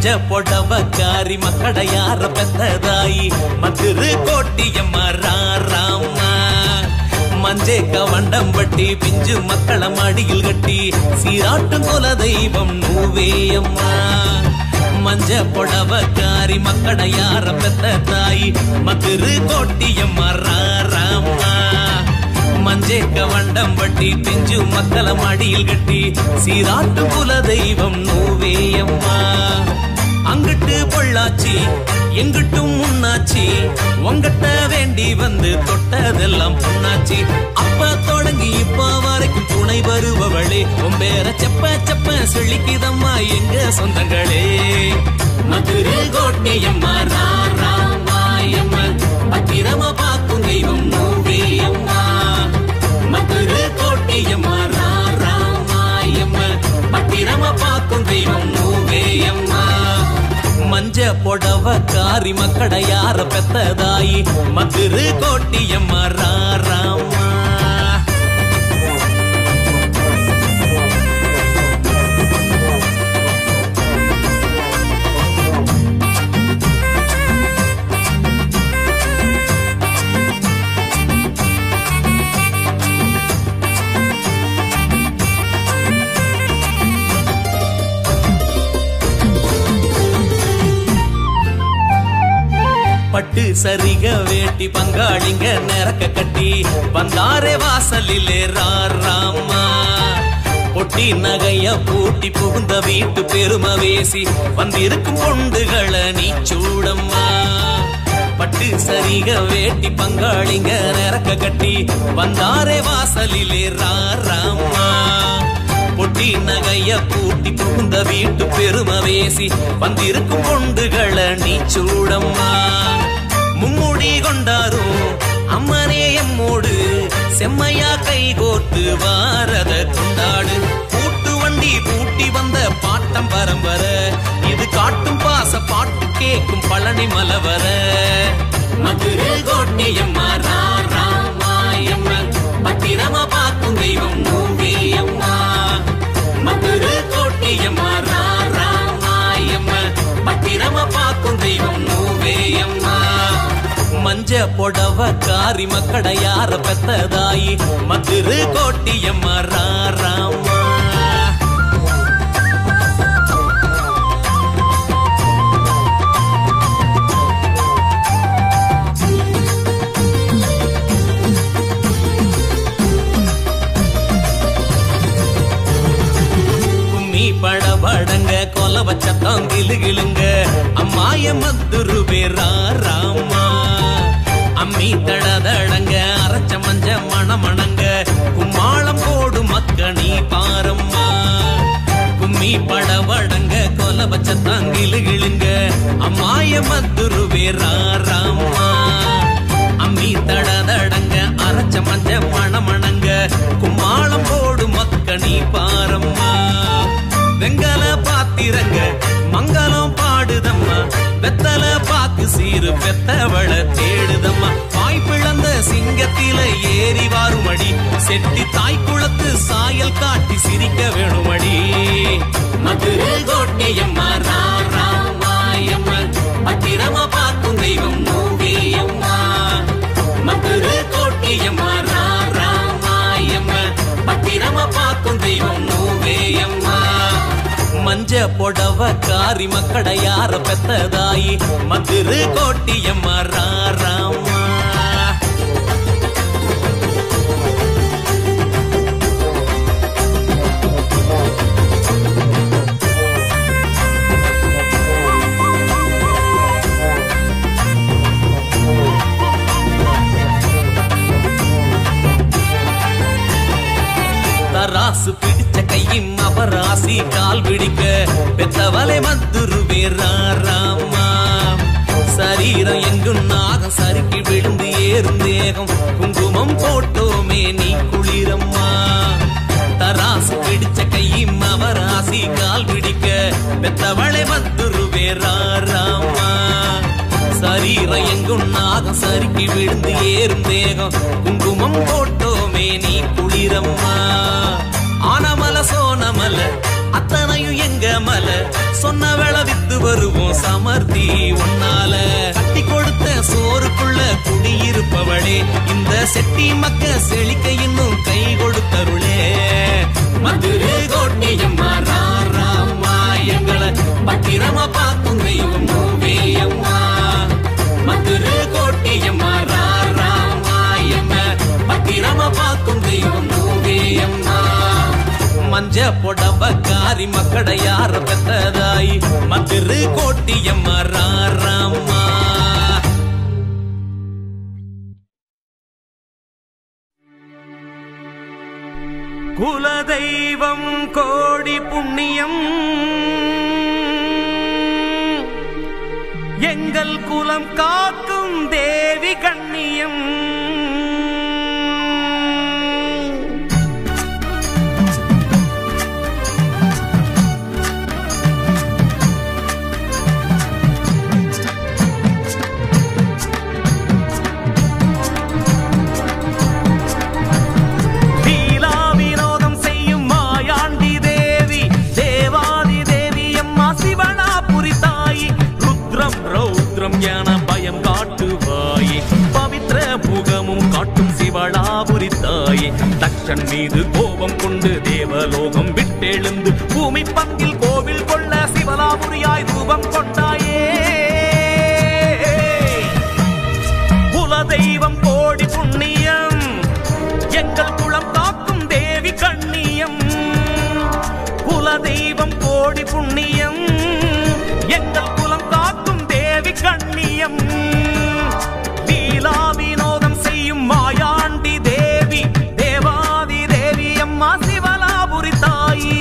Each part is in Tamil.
மஞ்ச பொடவக்காரி மக்கடையார பெத்ததாயி மதுரு கோட்டியம்மா ராராமா மஞ்சே கவண்டம் பட்டி பிஞ்சு மக்கள மடியில் கட்டி சீராட்டும் குல தெய்வம் நூவேயம்மா மஞ்ச பொடவக்காரி மக்கடையார பெத்த தாயி மதுரு கோட்டியம்மா ராராமா மஞ்சே கவண்டம் பட்டி பிஞ்சு மக்கள மடியில் கட்டி சீராட்டும் குல தெய்வம் நூவேயம்மா அங்கிட்டு பொள்ளாச்சி எங்கிட்டும் முன்னாச்சி உங்கட்ட வேண்டி வந்து தொட்டதெல்லாம் பொன்னாச்சி அப்ப தொடங்கி இப்ப வரைக்கும் துணை வருபவளே உம்பேர செப்ப செப்ப செழிக்குதம்மா எங்க சொந்தங்களே மதுரை கோட்டையம்மா ராராமாயம்மா பத்திரமா பார்க்கும் தெய்வம் நோவேயம்மா மதுரை கோட்டையம்மா ராராமாயம்மா பத்திரமா பார்க்கும் தெய்வம் நோவேயம்மா மஞ்ச பொடவ காரி மக்கடையார பெத்ததாயி மதுரு கோட்டியம்மா ராராமா பட்டு சரிக வேட்டி பங்காளிங்க நிறக்க கட்டி வந்தாரே வாசலிலே ராராமா பொட்டி நகைய பூட்டி புகுந்த வீட்டு பெரும வேசி வந்திருக்கும் பொண்டுகளை நீ சூடம்மா பட்டு சரிக வேட்டி பங்காளிங்க நிறக்க கட்டி வந்தாரே வாசலிலே ராராமா பொட்டி நகைய பூட்டி புகுந்த வீட்டு பெரும வேசி வந்திருக்கும் பொண்டுகளை நீ சூடம்மா மும்முடி கொண்டாரும் அம்மனே எம்மோடு செம்மையா கை கோர்த்து வாரத கொண்டாடு கூட்டு வண்டி பூட்டி வந்த பாட்டம் பரம்பர இது காட்டும் பாச பாட்டு கேக்கும் பழனி மலவர மதுரை கோட்டையம்மா ராமாயம்மா பத்திரமா பார்க்கும் தெய்வம் நோவியம்மா மதுரை கோட்டையம்மா ராமாயம்மா பத்திரமா பார்க்கும் தெய்வம் நோவேயம்மா மஞ்ச பொடவ காரி மக்கடையார பெத்ததாயி மதுரு கோட்டியம்மா ராராமா கும்மி படபடங்க கொல வச்சத்தம் கிளுகிளுங்க அம்மாய மத்துரு ராமா அம்மி தடதடங்க அரைச்ச மஞ்ச மணமணங்க கும்மாளம் போடு மக்கணி பாரம்மா கும்மி படபடங்க கொல வச்சத்தம் கிளுகிளுங்க அம்மாய மத்துரு ராமா அம்மி தடதடங்க அரைச்ச மஞ்ச மணமணங்க கும்மாளம் போடு மக்கணி பாரம்மா வெங்கல பாத்திரங்க மங்களம் பாடுதம்மா வெத்தல பாக்கு சீரு பெத்தவள தேடுதம்மா வாய் பிளந்த சிங்கத்தில ஏறி வாருமடி செட்டி தாய் குளத்து சாயல் காட்டி சிரிக்க வேணுமடி மதுரை கோட்டையம்மா ராமாயம்மா பத்திரமா பார்க்கும் தெய்வம் நோவியம்மா மதுரை கோட்டையம்மா ராமாயம்மா பத்திரமா பார்க்கும் தெய்வம் நோவேயம்மா மஞ்ச பொடவ காரி மக்கடையார பெத்ததாயி மதுரு கோட்டியம்மா ராராமா தராசு பிடிச்ச கையும் அவராசி கால் பிடிக்க பெத்தவலை மத்துரு ராமா சரீரம் எங்கும் நாகம் சறுக்கி விழுந்து ஏறும் தேகம் குங்குமம் போட்டோமே நீ குளிரம்மா தராசு பிடிச்ச கையும் அவராசி கால் பிடிக்க பெத்தவளை மத்துரு ராமா சரீரம் எங்கும் நாகம் சறுக்கி விழுந்து ஏறும் தேகம் குங்குமம் போட்டோமே நீ குளிரம்மா ஆனமல சோனமல அத்தனையும் எங்க மல சொன்ன வேள வித்து வருவோம் சமர்த்தி உன்னால கட்டி கொடுத்த சோறுக்குள்ள குடியிருப்பவளே இந்த செட்டி மக்க செழிக்க இன்னும் கை கொடுத்தருளே மதுரை கோட்டியம்மா ராராம்மா எங்களை பத்திரமா பார்க்கும் தெய்வம் நோவேயம்மா மதுரை கோட்டியம்மா ராராம்மா எம்ம பத்திரமா பார்க்கும் தெய்வம் நோவேயம்மா மஞ்ச பொடவக்காரி மக்கட யார பெத்ததாய் மதுரு கோட்டியம்மா ராராம்மா குலதெய்வம் கோடி புண்ணியம் எங்கள் குலம் காக்கும் தேவி கண்ணியம் லீலா வினோதம் செய்யும் மாயாண்டி தேவி தேவாதி தேவி அம்மா சிவனாபுரி தாயி ருத்ரம் ரௌத்ரம் என பயம் காட்டுவாயே பவித்ர முகமும் காட்டும் சிவனாபுரி தாயே தக்ஷன் மீது கோபம் கொண்டு தேவலோகம் விட்டெழுந்து பூமி பங்கில் கோவில் கொள்ள சிவலாபுரியாய் ரூபம் கொண்டாயே குலதெய்வம் கோடி புண்ணியம் எங்கள் குளம் காக்கும் தேவி கண்ணியம் குலதெய்வம் கோடி புண்ணியம் எங்கள் குலம் காக்கும் தேவி கண்ணியம் லீலா வினோதம் செய்யும் மாயாண்டி தேவி தேவாதி தேவி அம்மா சிவலாபுரி தாயி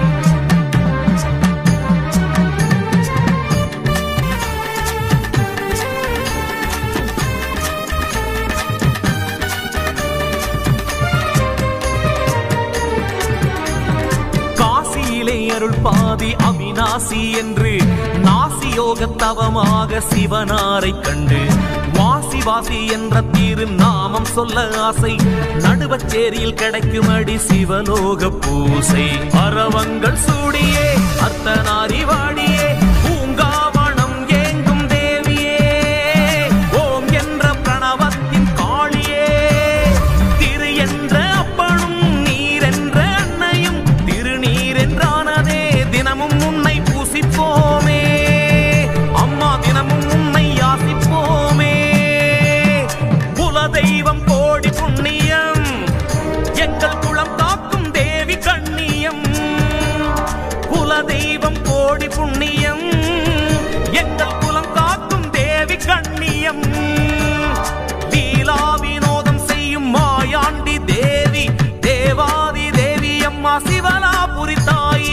காசியிலே அருள் பாதி அவிநாசி என்று நாசி யோக தவமாக சிவனாரை கண்டு வாசி வாசி என்ற தீரு நாமம் சொல்ல ஆசை நடுவச்சேரியில் கிடைக்குமடி சிவலோக பூசை அரவங்கள் சூடியே அர்த்தநாரி வாடியே பூங்காவனம் ஏங்கும் தேவியே ஓம் என்ற பிரணவத்தின் காளியே திரு என்ற அப்பனும் நீர் என்ற அன்னையும் திருநீர் என்றானதே தினமும் உன்னை பூசிப்போமே அம்மா தினமும் உன்னை யாசிப்போமே குலதெய்வம் கோடி புண்ணியம் எங்கள் குளம் காக்கும் தேவி கண்ணியம் குலதெய்வம் கோடி புண்ணியம் எங்கள் குலம் காக்கும் தேவி கண்ணியம் லீலா வினோதம் செய்யும் மாயாண்டி தேவி தேவாதி தேவி அம்மா சிவலாபுரி தாயி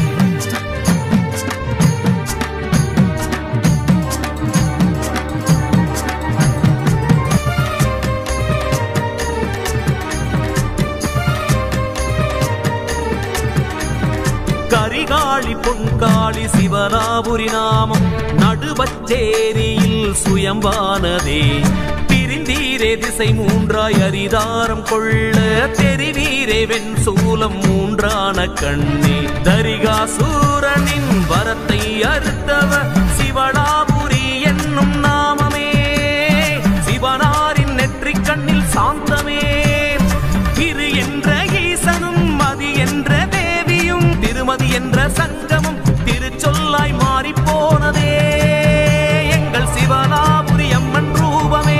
கரிகாளி பொன்காளி சிவராபுரி நாமம் நடுவச்சேரியில் சுயம்பானதே பிரிந்தீரே திசை மூன்றாய் அரிதாரம் கொள்ள தெரிவீரே வெண் சூலம் மூன்றான கண்ணே தரிகாசூரனின் வரத்தை அறுத்தவ சிவடாபுரி என்னும் நாமமே சிவனாரின் நெற்றிக் கண்ணில் சாந்தமே திரு என்ற ஈசனும் மதி என்ற தேவியும் திருமதி என்ற சங்கமும் திருச்சொல்லாய் மாறிப் போனதே எங்கள் சிவனாபுரி அம்மன் ரூபமே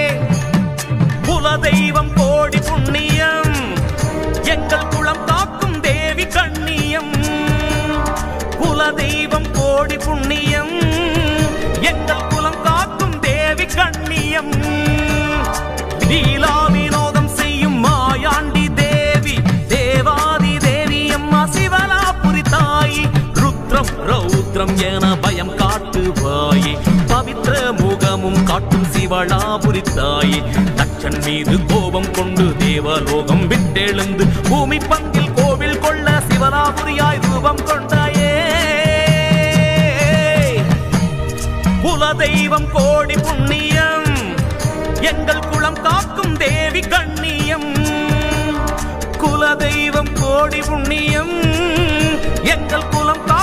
குலதெய்வம் கோடி புண்ணியம் எங்கள் குளம் காக்கும் தேவி கண்ணியம் குலதெய்வம் கோடி புண்ணியம் எங்கள் குலம் காக்கும் தேவி கண்ணியம் லீலா வினோதம் செய்யும் மாயாண்டி தேவி தேவாதி தேவி அம்மா சிவலாபுரி தாயி ருத்ரம் ரௌத்ரம் என பயம் காட்டுவாயே பவித்ர முகமும் காட்டும் சிவலாபுரி தாயே தட்சன் மீது கோபம் கொண்டு தேவலோகம் விட்டெழுந்து பூமி பங்கில் கோவில் கொள்ள சிவலாபுரியாய் ரூபம் கொண்டாயே குலதெய்வம் கோடி புண்ணியம் எங்கள் குலம் காக்கும் தேவி கண்ணியம் குலதெய்வம் கோடி புண்ணியம் எங்கள் குலம் கா